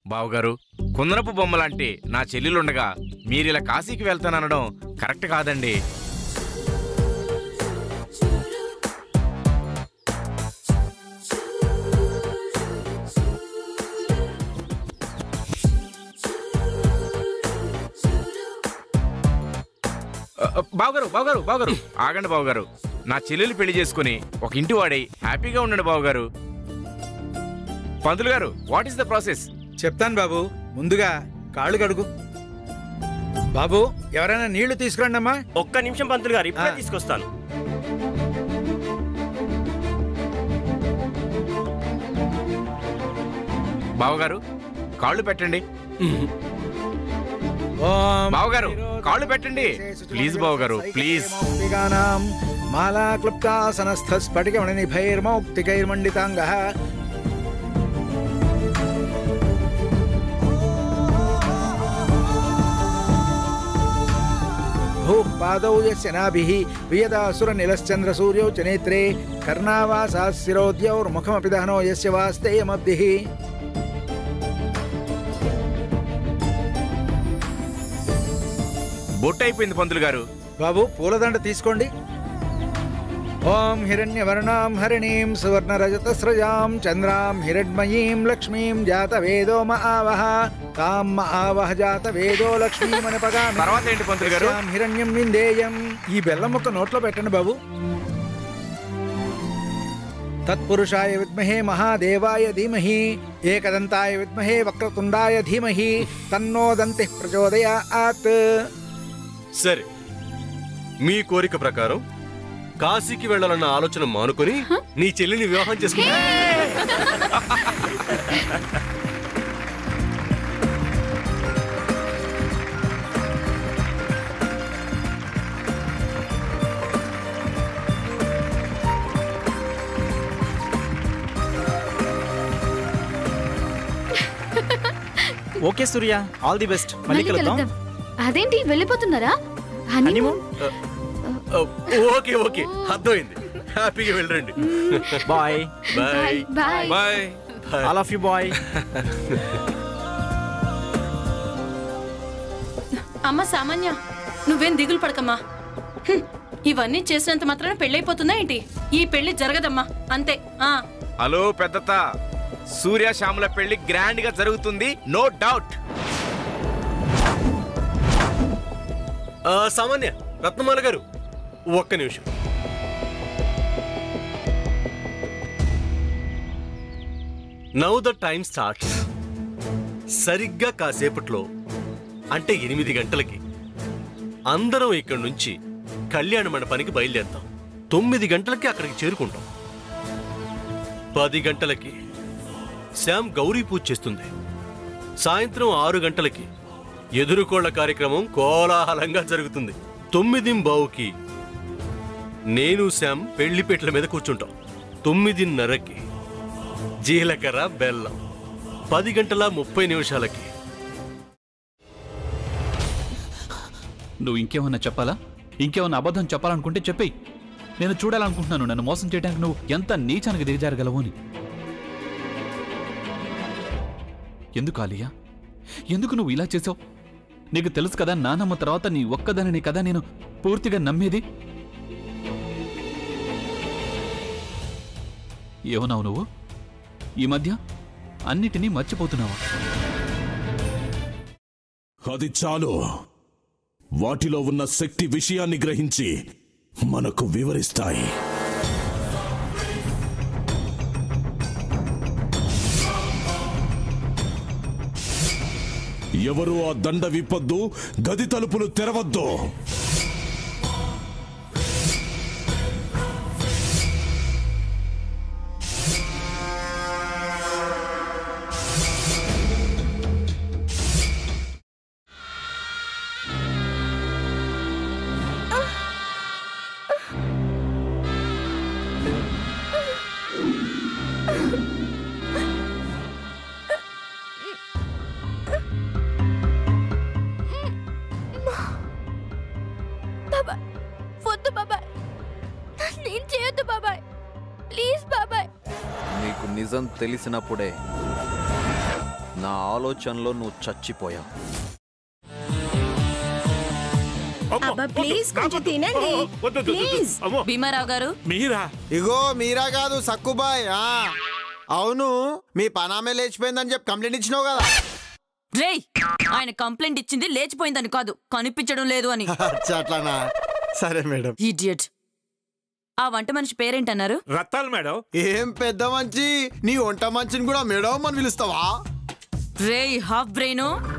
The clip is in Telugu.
బావగారు కుందనపు బొమ్మలాంటి నా చెల్లెలుండగా మీరిలా కాశీకి వెళ్తాననడం కరెక్ట్ కాదండి అ, అ, బావగారు బావగారు బావగారు ఆగండి బావగారు నా చెల్లెలు పెళ్లి చేసుకుని ఒక ఇంటి వాడై హ్యాపీగా ఉండండి బావగారు పంతులు గారు వాట్ ఈస్ ద ప్రాసెస్ చెప్తాను బాబు ముందుగా కాళ్ళు కడుగు బాబు ఎవరైనా నీళ్లు తీసుకురండి అమ్మా ఒక్క నిమిషం పంతులు గారు ఇప్పుడే ఆ. తీసుకొస్తాను బావగారు కాళ్ళు పెట్టండి ఓం బావగారు కాళ్ళు పెట్టండి ప్లీజ్ బావగారు ప్లీజ్ మౌక్తికానాం మాలా క్లుప్తాసనస్థ స్ఫటికమణి నిభైర్మౌక్తికైర్మండితాంగ భూః పాదౌ యస్య నాభిः వియదాసుర నిలశ్చంద్ర సూర్యౌ చ నేత్రే కర్ణావాసా శిరోద్యౌర్ముఖమపి దహనో యస్య వాస్తేయమబ్ధిः బొట్టు అయిపోయింది పంతులు గారు బాబు పూలదండ తీసుకోండి ఓం హిరణ్యవర్ణాం హరిణీం సువర్ణ రజత స్రజాం చంద్రాం హిరణ్మయీం లక్ష్మీం జాత వేదో మ ఆవహ తాం మ ఆవహ జాత వేదో లక్ష్మీమని పగామి తర్వాత ఏంటి పంతులు గారు యస్యాం హిరణ్యం విందేయం ఈ బెల్లం ముక్క నోట్లో పెట్టండి బాబు తత్పురుషాయ విద్మహే మహాదేవాయ ధీమహి ఏకదంతాయ విద్మహే వక్రతుండాయ ధీమహి తన్నో దంతి ప్రచోదయాత్ సరే మీ కోరిక ప్రకారం కాశీకి వెళ్ళాలన్న ఆలోచన మానుకొని నీ చెల్లిని వివాహం చేసుకున్నా okay Surya all the best మళ్ళీ మళ్ళీ కలుద్దాం కలుద్దాం అదేంటి వెళ్ళిపోతున్నారా హనీమూన్ ఓకే ఓకే అర్థమైంది హ్యాపీగా వెళ్ళండి bye bye bye bye all of you bye అమ్మ సామాన్య నువ్వేం దిగులు పడకమ్మా హ్మ్. ఇవన్నీ చేసినంత మాత్రాన పెళ్ళైపోతుందా ఏంటి ఈ పెళ్లి జరగదమ్మా అంతే ఆ హలో పెద్దత సూర్య శ్యాముల పెళ్లి గ్రాండ్ గా జరుగుతుంది నో డౌట్ ఆ, సామాన్య రత్నమాల గారు ఒక్క నిమిషం నౌ ద టైం స్టార్ట్స్ సరిగ్గా కాసేపట్లో అంటే ఎనిమిది గంటలకి అందరం ఇక్కడి నుంచి కళ్యాణ మండపానికి బయలుదేరుతాం తొమ్మిది గంటలకి అక్కడికి చేరుకుంటాం పది గంటలకి శ్యామ్ గౌరీ పూజ చేస్తుంది సాయంత్రం ఆరు గంటలకి ఎదురుకోళ్ల కార్యక్రమం కోలాహలంగా జరుగుతుంది తొమ్మిది బావుకి నేను శ్యామ్ పెళ్లిపేటల మీద కూర్చుంటాం తొమ్మిదిన్నరకి జీలకర్ర బెల్లం పది గంటల ముప్పై నిమిషాలకి నువ్వు ఇంకేమన్నా చెప్పాలా ఇంకేమన్నా అబద్ధం చెప్పాలనుకుంటే చెప్పేయి నేను చూడాలనుకుంటున్నాను నన్ను మోసం చేయడానికి నువ్వు ఎంత నీచానికి దిగజారగలవు అని ఎందుకు ఆలియా ఎందుకు నువ్వు ఇలా చేసావు నీకు తెలుసు కదా నానమ్మ తర్వాత నీ ఒక్కదానిని కదా నేను పూర్తిగా నమ్మేది ఏమన్నావు నువ్వు ఈ మధ్య అన్నిటినీ మర్చిపోతున్నావా అది చాలు వాటిలో ఉన్న శక్తి విషయాన్ని గ్రహించి మనకు వివరిస్తాయి ఎవరు ఆ దండ విప్పొద్దు గది తలుపులు తెరవద్దు బాబాయ్ వద్దు బాబాయ్ నేను చేయొద్దు బాబాయ్ ప్లీజ్ బాబాయ్ నీకు నిజం తెలిసినప్పుడే నా ఆలోచనలో నువ్వు చచ్చిపోయావు అబ్బా ప్లీజ్ కొంచెం తినండి ప్లీజ్ భీమారావు గారు మీరా ఇగో మీరా కాదు సక్కుబాయ్ ఆ. అవును మీ పనామే లేచిపోయిందని చెప్పి కంప్లైంట్ ఇచ్చినావు కదా రేయ్ ఆయన కంప్లైంట్ ఇచ్చింది లేచిపోయిందని కాదు కనిపించడం లేదు అని అచ్చా, అట్లానా సరే మేడం ఇడియట్ ఆ వంట మనిషి పేరేంటన్నారు రత్తాలు మేడం ఏం పెద్ద మంచి నీ వంట మంచిని కూడా మేడం అని పిలుస్తావా రేయ్ హాఫ్ బ్రెయిన్